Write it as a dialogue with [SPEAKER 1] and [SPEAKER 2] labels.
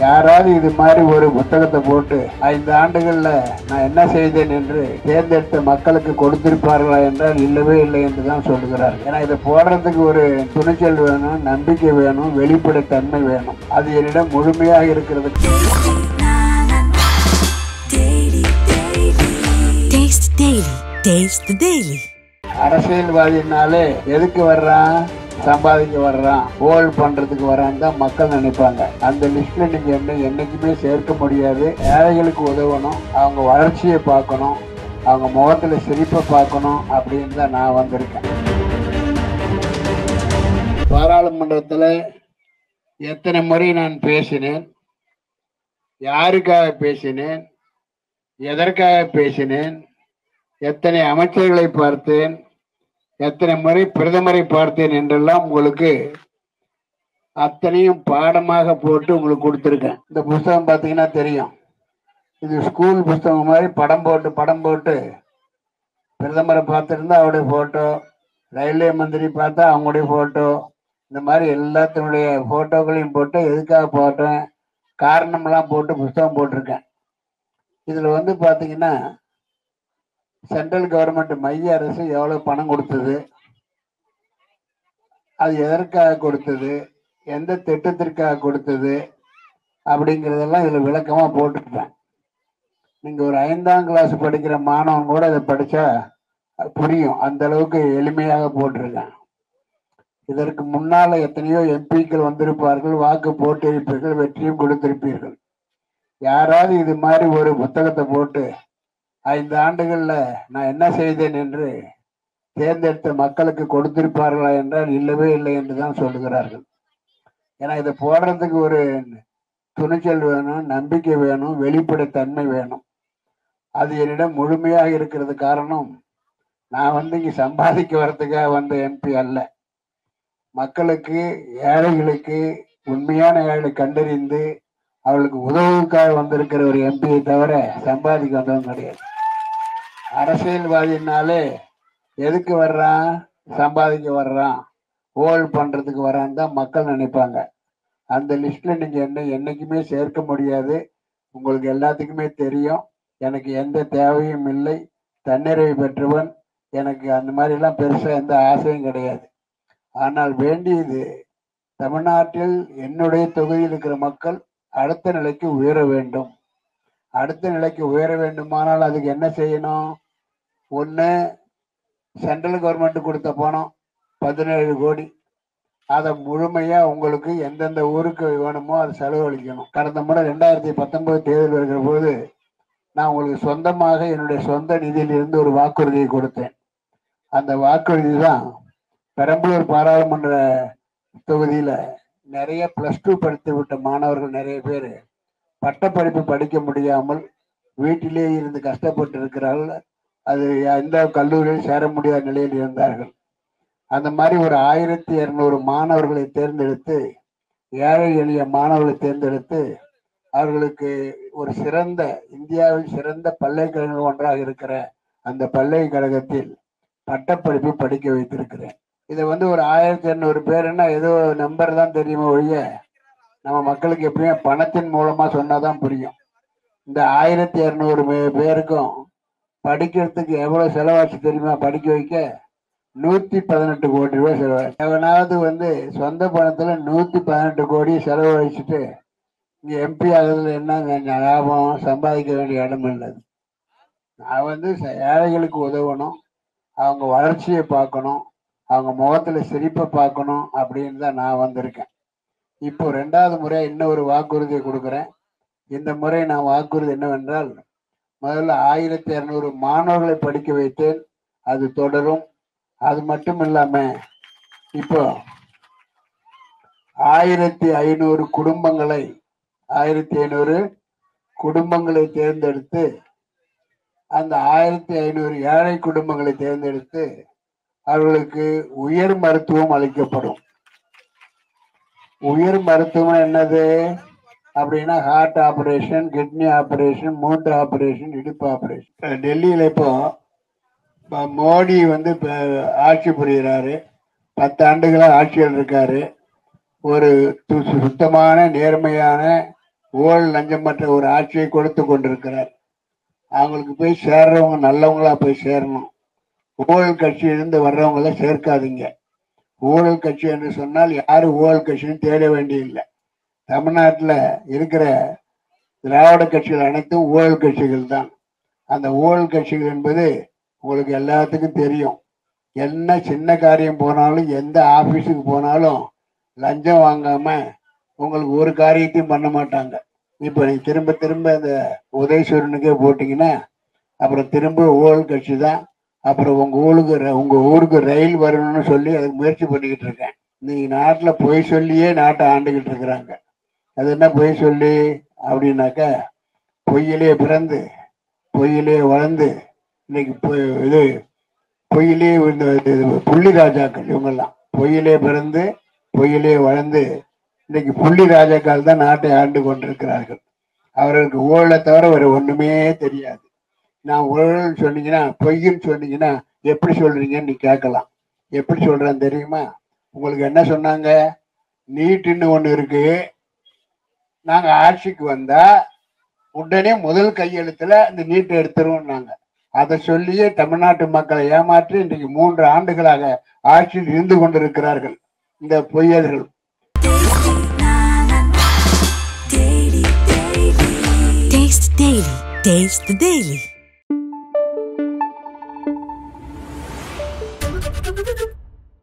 [SPEAKER 1] யாராவது இது மாதிரி ஒரு புத்தகத்தை போட்டு ஐந்து ஆண்டுகள்ல நான் என்ன செய்தேன் என்று தேர்ந்தெடுத்த மக்களுக்கு கொடுத்திருப்பார்களா என்றால் இல்லவே இல்லை என்று தான் சொல்லுகிறார்கள் ஏன்னா இதை போடுறதுக்கு ஒரு துணிச்சல் வேணும் நம்பிக்கை வேணும் வெளிப்படைத்தன்மை வேணும் அது என்னிடம் முழுமையாக இருக்கிறது
[SPEAKER 2] Taste Daily. Taste the Daily.
[SPEAKER 1] அரசியல்வாதினாலே எதுக்கு வர்றான் சம்பாதிக்க வர்றான் ஓல் பண்றதுக்கு வரான்னு தான் மக்கள் நினைப்பாங்க அந்த லிஸ்ட்ல நீங்க என்ன என்னைக்குமே சேர்க்க முடியாது ஏழைகளுக்கு உதவணும் அவங்க வளர்ச்சியை பார்க்கணும் அவங்க முகத்துல சிரிப்பை பார்க்கணும் அப்படின்னு தான் நான் வந்திருக்கேன் பாராளுமன்றத்தில் எத்தனை முறை நான் பேசினேன் யாருக்காக பேசினேன் எதற்காக பேசினேன் எத்தனை அமைச்சர்களை பார்த்தேன் எத்தனை முறை பிரதமரை பார்த்தேன் என்றெல்லாம் உங்களுக்கு அத்தனையும் பாடமாக போட்டு உங்களுக்கு கொடுத்துருக்கேன் இந்த புஸ்தகம் பார்த்தீங்கன்னா தெரியும் இது ஸ்கூல் புஸ்தகம் மாதிரி படம் போட்டு படம் போட்டு பிரதமரை பார்த்துருந்தா அவருடைய ஃபோட்டோ ரயில்வே மந்திரி பார்த்தா அவங்களுடைய ஃபோட்டோ இந்த மாதிரி எல்லாத்தினுடைய ஃபோட்டோக்களையும் போட்டு எதுக்காக போட்டேன் காரணமெல்லாம் போட்டு புஸ்தகம் போட்டிருக்கேன் இதில் வந்து பார்த்தீங்கன்னா சென்ட்ரல் கவர்மெண்ட் மைய அரசு எவ்வளோ பணம் கொடுத்தது அது எதற்காக கொடுத்தது எந்த திட்டத்திற்காக கொடுத்தது அப்படிங்கிறதெல்லாம் இதில் விளக்கமாக போட்டுருப்பேன் நீங்கள் ஒரு ஐந்தாம் கிளாஸ் படிக்கிற மாணவன் கூட இதை படித்தா புரியும் அந்த அளவுக்கு எளிமையாக போட்டிருக்கேன் இதற்கு முன்னால் எத்தனையோ எம்பிக்கள் வந்திருப்பார்கள் வாக்கு போட்டிருப்பீர்கள் வெற்றியும் கொடுத்திருப்பீர்கள் யாராவது இது மாதிரி ஒரு புத்தகத்தை போட்டு ஐந்து ஆண்டுகள்ல நான் என்ன செய்தேன் என்று தேர்ந்தெடுத்த மக்களுக்கு கொடுத்திருப்பார்களா என்றால் இல்லவே இல்லை என்று தான் சொல்லுகிறார்கள் ஏன்னா இதை போடுறதுக்கு ஒரு துணிச்சல் வேணும் நம்பிக்கை வேணும் வெளிப்படைத்தன்மை வேணும் அது என்னிடம் முழுமையாக இருக்கிறது காரணம் நான் வந்து இங்கே சம்பாதிக்க வர்றதுக்காக வந்த எம்பி அல்ல மக்களுக்கு ஏழைகளுக்கு உண்மையான ஏழை கண்டறிந்து அவளுக்கு உதவுக்காக வந்திருக்கிற ஒரு எம்பியை தவிர சம்பாதிக்க வந்தவங்க கிடையாது அரசியல்வாதினாலே எதுக்கு வர்றான் சம்பாதிக்க வர்றான் ஓல் பண்றதுக்கு வரான்னு தான் மக்கள் நினைப்பாங்க அந்த லிஸ்ட்ல நீங்க என்ன என்னைக்குமே சேர்க்க முடியாது உங்களுக்கு எல்லாத்துக்குமே தெரியும் எனக்கு எந்த தேவையும் இல்லை தன்னிறைவு பெற்றவன் எனக்கு அந்த மாதிரிலாம் பெருசா எந்த ஆசையும் கிடையாது ஆனால் வேண்டியது தமிழ்நாட்டில் என்னுடைய தொகுதியில் இருக்கிற மக்கள் அடுத்த நிலைக்கு உயர வேண்டும் அடுத்த நிலைக்கு உயர வேண்டுமானால் அதுக்கு என்ன செய்யணும் ஒன்று சென்ட்ரல் கவர்மெண்ட் கொடுத்த பணம் பதினேழு கோடி அதை முழுமையாக உங்களுக்கு எந்தெந்த ஊருக்கு வேணுமோ அதை செலவழிக்கணும் கடந்த முறை ரெண்டாயிரத்தி பத்தொன்பது தேர்தல் வருகிற போது நான் உங்களுக்கு சொந்தமாக என்னுடைய சொந்த நிதியிலிருந்து ஒரு வாக்குறுதியை கொடுத்தேன் அந்த வாக்குறுதி தான் பெரம்பலூர் பாராளுமன்ற தொகுதியில் நிறைய ப்ளஸ் டூ படித்து விட்ட மாணவர்கள் நிறைய பேர் பட்டப்படிப்பு படிக்க முடியாமல் வீட்டிலே இருந்து கஷ்டப்பட்டு இருக்கிறார்கள் அது எந்த கல்லூரியில் சேர முடியாத நிலையில் இருந்தார்கள் அந்த மாதிரி ஒரு ஆயிரத்தி இருநூறு மாணவர்களை தேர்ந்தெடுத்து ஏழை எளிய மாணவர்களை தேர்ந்தெடுத்து அவர்களுக்கு ஒரு சிறந்த இந்தியாவில் சிறந்த பல்கலைக்கழகம் ஒன்றாக இருக்கிற அந்த பல்கலைக்கழகத்தில் பட்டப்படிப்பு படிக்க வைத்திருக்கிறேன் இதை வந்து ஒரு ஆயிரத்தி இரநூறு பேருன்னா ஏதோ நம்பர் தான் தெரியுமா ஒழிய நம்ம மக்களுக்கு எப்படியும் பணத்தின் மூலமா சொன்னாதான் புரியும் இந்த ஆயிரத்தி இரநூறு பேருக்கும் படிக்கிறதுக்கு எவ்வளவு செலவாச்சு தெரியுமா படிக்க வைக்க நூத்தி பதினெட்டு கோடி ரூபாய் செலவாச்சு எவனாவது வந்து சொந்த பணத்துல நூத்தி பதினெட்டு கோடி செலவழிச்சுட்டு இங்க எம்பி ஆகுறதுல என்ன லாபம் சம்பாதிக்க வேண்டிய இடம் இல்லை நான் வந்து ச- ஏழைகளுக்கு உதவணும் அவங்க வளர்ச்சியை பார்க்கணும் அவங்க முகத்துல சிரிப்பை பார்க்கணும் அப்படின்னு தான் நான் வந்திருக்கேன் இப்போ ரெண்டாவது முறை இன்னொரு வாக்குறுதியை கொடுக்குறேன் இந்த முறை நான் வாக்குறுதி என்னவென்றால் முதல்ல ஆயிரத்தி இரநூறு மாணவர்களை படிக்க வைத்தேன் அது தொடரும் அது மட்டும் இல்லாம இப்போ ஆயிரத்தி ஐநூறு குடும்பங்களை ஆயிரத்தி ஐநூறு குடும்பங்களை தேர்ந்தெடுத்து அந்த ஆயிரத்தி ஐநூறு ஏழை குடும்பங்களை தேர்ந்தெடுத்து அவர்களுக்கு உயர் மருத்துவம் அளிக்கப்படும் உயர் மருத்துவம் என்னது அப்படின்னா ஹார்ட் ஆபரேஷன் கிட்னி ஆபரேஷன் மூட்டு ஆபரேஷன் இடுப்பு ஆபரேஷன் டெல்லியில இப்போ இப்போ மோடி வந்து இப்போ ஆட்சி புரிகிறாரு பத்து ஆண்டுகளாக ஆட்சியில் இருக்காரு ஒரு து- சுத்தமான நேர்மையான ஊழல் லஞ்சமற்ற ஒரு ஆட்சியை கொடுத்து கொண்டிருக்கிறார் அவங்களுக்கு போய் சேர்றவங்க நல்லவங்களா போய் சேரணும் ஊழல் கட்சியிலிருந்து வர்றவங்கள சேர்க்காதீங்க ஊழல் கட்சி என்று சொன்னால் யாரு ஊழல் கட்சின்னு தேட வேண்டியதில்லை தமிழ்நாட்டில் இருக்கிற திராவிட கட்சிகள் அனைத்தும் ஊழல் கட்சிகள் தான் அந்த ஊழல் கட்சிகள் என்பது உங்களுக்கு எல்லாத்துக்கும் தெரியும் என்ன சின்ன காரியம் போனாலும் எந்த ஆபீஸுக்கு போனாலும் லஞ்சம் வாங்காம உங்களுக்கு ஒரு காரியத்தையும் பண்ண மாட்டாங்க இப்போ நீங்க திரும்ப திரும்ப அந்த உதயசூரனுக்கே போட்டீங்கன்னா அப்புறம் திரும்ப ஊழல் கட்சி தான் அப்புறம் உங்க ஊருக்கு ர- உங்க ஊருக்கு ரயில் வரணும்னு சொல்லி அதுக்கு முயற்சி பண்ணிக்கிட்டு இருக்கேன் நீங்க நாட்டுல பொய் சொல்லியே நாட்டை ஆண்டுகிட்டு இருக்கிறாங்க அது என்ன பொய் சொல்லி அப்படின்னாக்கா பொய்யிலே பிறந்து பொய்யிலே வளர்ந்து இன்னைக்கு பொய்- இது பொய்யிலே இந்த இது புள்ளி ராஜாக்கள் இவங்கெல்லாம் பொய்யிலே பிறந்து பொய்யிலே வளர்ந்து இன்னைக்கு புள்ளி ராஜாக்கள் தான் நாட்டை ஆண்டு கொண்டிருக்கிறார்கள் அவர்களுக்கு ஊழலை தவிர வேற ஒண்ணுமே தெரியாது நான் ஊழல் சொன்னீங்கன்னா பொய்ன்னு சொன்னீங்கன்னா எப்படி சொல்றீங்கன்னு நீ கேட்கலாம் எப்படி சொல்றேன்னு தெரியுமா உங்களுக்கு என்ன சொன்னாங்க நீட்டுன்னு ஒண்ணு இருக்கு நாங்க ஆட்சிக்கு வந்தா உடனே முதல் கையெழுத்துல இந்த நீட்டை எடுத்துருவோம்னாங்க அதை சொல்லியே தமிழ்நாட்டு மக்களை ஏமாற்றி இன்றைக்கு மூன்று ஆண்டுகளாக ஆட்சியில் இருந்து கொண்டிருக்கிறார்கள் இந்த பொய்யர்கள்
[SPEAKER 2] Taste the Daily. Taste the Daily.